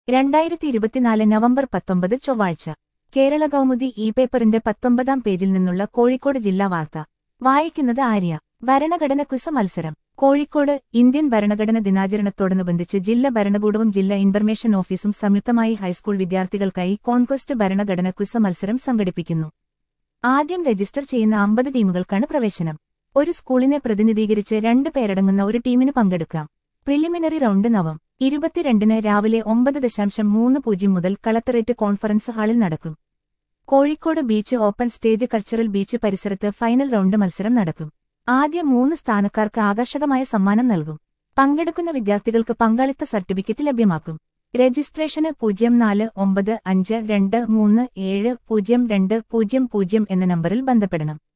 രണ്ടായിരത്തി ഇരുപത്തിനാല് നവംബർ പത്തൊമ്പത് ചൊവ്വാഴ്ച കേരള കൗമുദി ഇ പേപ്പറിന്റെ പത്തൊമ്പതാം പേജിൽ നിന്നുള്ള കോഴിക്കോട് ജില്ലാ വാർത്ത വായിക്കുന്നത് ആര്യ ഭരണഘടന ക്വിസ് മത്സരം കോഴിക്കോട് ഇന്ത്യൻ ഭരണഘടന ദിനാചരണത്തോടനുബന്ധിച്ച് ജില്ലാ ഭരണകൂടവും ജില്ലാ ഇൻഫർമേഷൻ ഓഫീസും സംയുക്തമായി ഹൈസ്കൂൾ വിദ്യാർത്ഥികൾക്കായി കോൺക്വസ്റ്റ് ഭരണഘടന ക്വിസ് മത്സരം സംഘടിപ്പിക്കുന്നു ആദ്യം രജിസ്റ്റർ ചെയ്യുന്ന അമ്പത് ടീമുകൾക്കാണ് പ്രവേശനം ഒരു സ്കൂളിനെ പ്രതിനിധീകരിച്ച് രണ്ട് പേരടങ്ങുന്ന ഒരു ടീമിന് പങ്കെടുക്കാം പ്രിലിമിനറി റൗണ്ട് നവം ഇരുപത്തിരണ്ടിന് രാവിലെ ഒമ്പത് ദശാംശം മൂന്ന് പൂജ്യം മുതൽ കളക്ടറേറ്റ് കോൺഫറൻസ് ഹാളിൽ നടക്കും Kozhikode beach open stage cultural beach പരിസരത്ത് ഫൈനൽ റൗണ്ട് മത്സരം നടക്കും ആദ്യ മൂന്ന് സ്ഥാനക്കാർക്ക് ആകർഷകമായ സമ്മാനം നൽകും പങ്കെടുക്കുന്ന വിദ്യാർത്ഥികൾക്ക് പങ്കാളിത്ത സർട്ടിഫിക്കറ്റ് ലഭ്യമാക്കും രജിസ്ട്രേഷന് പൂജ്യം നാല് ഒമ്പത് അഞ്ച് രണ്ട് മൂന്ന് ഏഴ് പൂജ്യം രണ്ട് പൂജ്യം പൂജ്യം എന്ന നമ്പറിൽ ബന്ധപ്പെടണം